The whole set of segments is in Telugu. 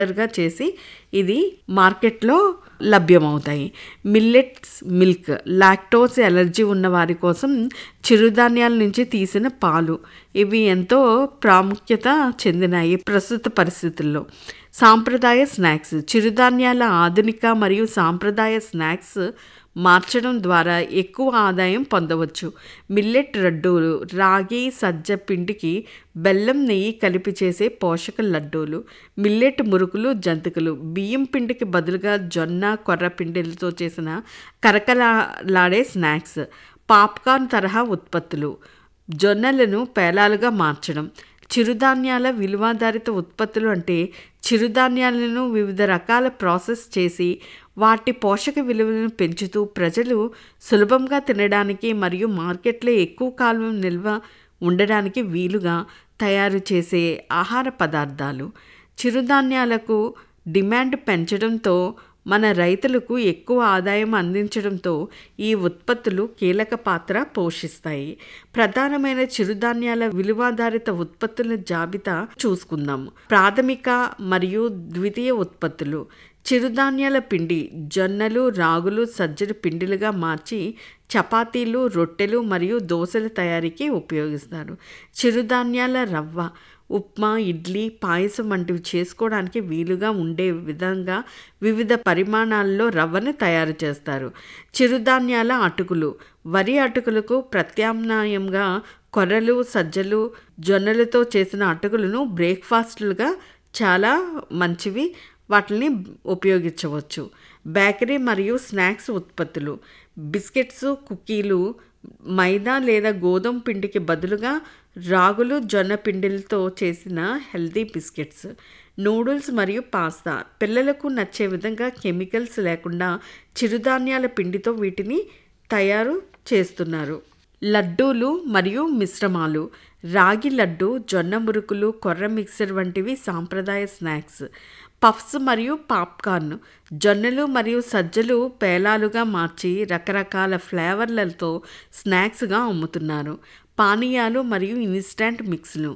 గా చేసి ఇది మార్కెట్లో లభ్యమవుతాయి మిల్లెట్స్ మిల్క్ లాక్టోస్ ఎలర్జీ ఉన్న వారి కోసం చిరుధాన్యాల నుంచి తీసిన పాలు ఇవి ఎంతో ప్రాముఖ్యత చెందినాయి ప్రస్తుత పరిస్థితుల్లో సాంప్రదాయ స్నాక్స్ చిరుధాన్యాల ఆధునిక మరియు సాంప్రదాయ స్నాక్స్ మార్చడం ద్వారా ఎక్కువ ఆదాయం పొందవచ్చు మిల్లెట్ లడ్డూలు రాగి సజ్జ పిండికి బెల్లం నెయ్యి కలిపి చేసే పోషక లడ్డూలు మిల్లెట్ మురుకులు జంతికలు బియ్యం పిండికి బదులుగా జొన్న కొర్ర పిండిలతో చేసిన కరకలాడే స్నాక్స్ పాప్కార్న్ తరహా ఉత్పత్తులు జొన్నలను పేలాలుగా మార్చడం చిరుధాన్యాల విలువాధారిత ఉత్పత్తులు అంటే చిరుధాన్యాలను వివిధ రకాల ప్రాసెస్ చేసి వాటి పోషక విలువలను పెంచుతూ ప్రజలు సులభంగా తినడానికి మరియు మార్కెట్లో ఎక్కువ కాలం నిల్వ ఉండడానికి వీలుగా తయారు చేసే ఆహార పదార్థాలు చిరుధాన్యాలకు డిమాండ్ పెంచడంతో మన రైతులకు ఎక్కువ ఆదాయం అందించడంతో ఈ ఉత్పత్తులు కీలక పాత్ర పోషిస్తాయి ప్రధానమైన చిరుధాన్యాల విలువాధారిత ఉత్పత్తుల జాబితా చూసుకుందాం ప్రాథమిక మరియు ద్వితీయ ఉత్పత్తులు చిరుధాన్యాల పిండి జొన్నలు రాగులు సజ్జలు పిండిలుగా మార్చి చపాతీలు రొట్టెలు మరియు దోశల తయారీకి ఉపయోగిస్తారు చిరుధాన్యాల రవ్వ ఉప్మా ఇడ్లీ పాయసం వంటివి చేసుకోవడానికి వీలుగా ఉండే విధంగా వివిధ పరిమాణాల్లో రవ్వను తయారు చేస్తారు చిరుధాన్యాల అటుకులు వరి అటుకులకు ప్రత్యామ్నాయంగా కొర్రలు సజ్జలు జొన్నలతో చేసిన అటుకులను బ్రేక్ఫాస్ట్లుగా చాలా మంచివి వాటిని ఉపయోగించవచ్చు బేకరీ మరియు స్నాక్స్ ఉత్పత్తులు బిస్కెట్స్ కుకీలు మైదా లేదా గోధుమ పిండికి బదులుగా రాగులు జొన్న పిండిలతో చేసిన హెల్తీ బిస్కెట్స్ నూడిల్స్ మరియు పాస్తా పిల్లలకు నచ్చే విధంగా కెమికల్స్ లేకుండా చిరుధాన్యాల పిండితో వీటిని తయారు చేస్తున్నారు లడ్డూలు మరియు మిశ్రమాలు రాగి లడ్డు జొన్న మురుకులు కొర్ర మిక్సర్ వంటివి సాంప్రదాయ స్నాక్స్ పఫ్స్ మరియు పాప్కార్న్ జొన్నలు మరియు సజ్జలు పేలాలుగా మార్చి రకరకాల ఫ్లేవర్లతో స్నాక్స్గా అమ్ముతున్నారు పానీయాలు మరియు ఇన్స్టంట్ మిక్స్లు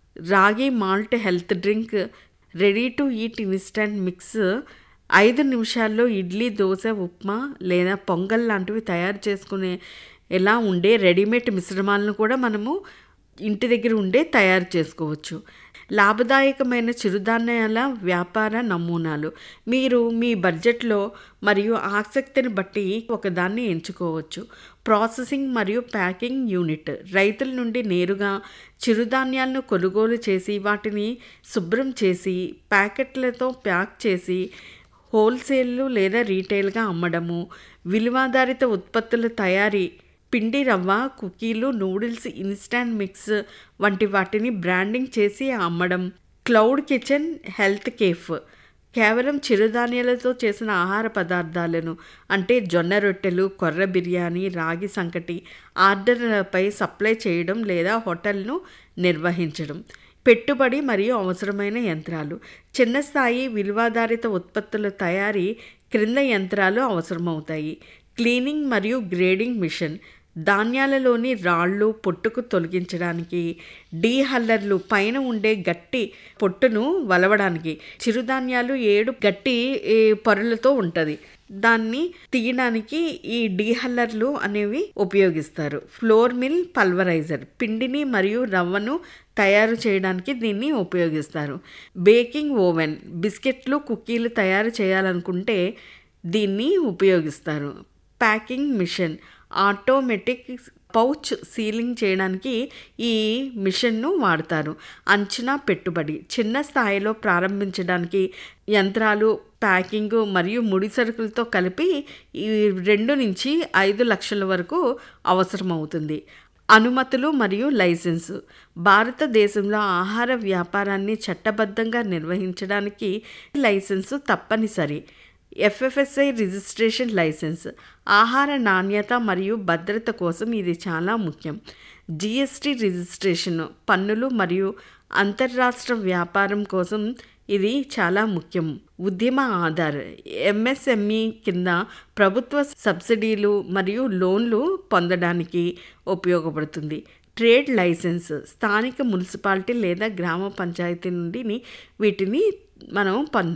రాగి malt health drink ready to eat instant mix ఐదు నిమిషాల్లో ఇడ్లీ దోశ ఉప్మా లేదా పొంగల్ లాంటివి తయారు చేసుకునే ఎలా ఉండే రెడీమేడ్ మిశ్రమాలను కూడా మనము ఇంటి దగ్గర ఉండే తయారు చేసుకోవచ్చు లాభదాయకమైన చిరుధాన్యాల వ్యాపార నమూనాలు మీరు మీ బడ్జెట్లో మరియు ఆసక్తిని బట్టి ఒకదాన్ని ఎంచుకోవచ్చు ప్రాసెసింగ్ మరియు ప్యాకింగ్ యూనిట్ రైతుల నుండి నేరుగా చిరుధాన్యాలను కొనుగోలు చేసి వాటిని శుభ్రం చేసి ప్యాకెట్లతో ప్యాక్ చేసి హోల్సేల్ లేదా రీటైల్గా అమ్మడము విలువాధారిత ఉత్పత్తుల తయారీ పిండి రవ్వ కుకీలు నూడిల్స్ ఇన్స్టాంట్ మిక్స్ వంటి వాటిని బ్రాండింగ్ చేసి అమ్మడం క్లౌడ్ కిచెన్ హెల్త్ కేఫ్ కేవలం చిరుధాన్యాలతో చేసిన ఆహార పదార్థాలను అంటే జొన్న రొట్టెలు కొర్ర బిర్యానీ రాగి సంకటి ఆర్డర్లపై సప్లై చేయడం లేదా హోటల్ను నిర్వహించడం పెట్టుబడి మరియు అవసరమైన యంత్రాలు చిన్న స్థాయి విలువాధారిత ఉత్పత్తుల తయారీ క్రింద యంత్రాలు అవసరమవుతాయి క్లీనింగ్ మరియు గ్రేడింగ్ మిషన్ ధాన్యాలలోని రాళ్ళు పొట్టుకు తొలగించడానికి డీహల్లర్లు పైన ఉండే గట్టి పొట్టును వలవడానికి చిరుధాన్యాలు ఏడు గట్టి పొరలతో ఉంటుంది దాన్ని తీయడానికి ఈ డీహల్లర్లు అనేవి ఉపయోగిస్తారు ఫ్లోర్ మిల్ పల్వరైజర్ పిండిని మరియు రవ్వను తయారు చేయడానికి దీన్ని ఉపయోగిస్తారు బేకింగ్ ఓవెన్ బిస్కెట్లు కుకీలు తయారు చేయాలనుకుంటే దీన్ని ఉపయోగిస్తారు packing machine automatic pouch sealing చేయడానికి ఈ మిషన్ను వాడతారు అంచనా పెట్టుబడి చిన్న స్థాయిలో ప్రారంభించడానికి యంత్రాలు ప్యాకింగ్ మరియు ముడి సరుకులతో కలిపి ఈ రెండు నుంచి ఐదు లక్షల వరకు అవసరమవుతుంది అనుమతులు మరియు లైసెన్సు భారతదేశంలో ఆహార వ్యాపారాన్ని చట్టబద్ధంగా నిర్వహించడానికి లైసెన్సు తప్పనిసరి ఎఫ్ఎఫ్ఎస్ఐ రిజిస్ట్రేషన్ లైసెన్స్ ఆహార నాణ్యత మరియు భద్రత కోసం ఇది చాలా ముఖ్యం జిఎస్టి రిజిస్ట్రేషన్ పన్నులు మరియు అంతర్రాష్ట్ర వ్యాపారం కోసం ఇది చాలా ముఖ్యం ఉద్యమ ఆధార్ ఎంఎస్ఎంఈ కింద ప్రభుత్వ సబ్సిడీలు మరియు లోన్లు పొందడానికి ఉపయోగపడుతుంది ట్రేడ్ లైసెన్స్ స్థానిక మున్సిపాలిటీ లేదా గ్రామ పంచాయతీ నుండి వీటిని మనం పొందాలి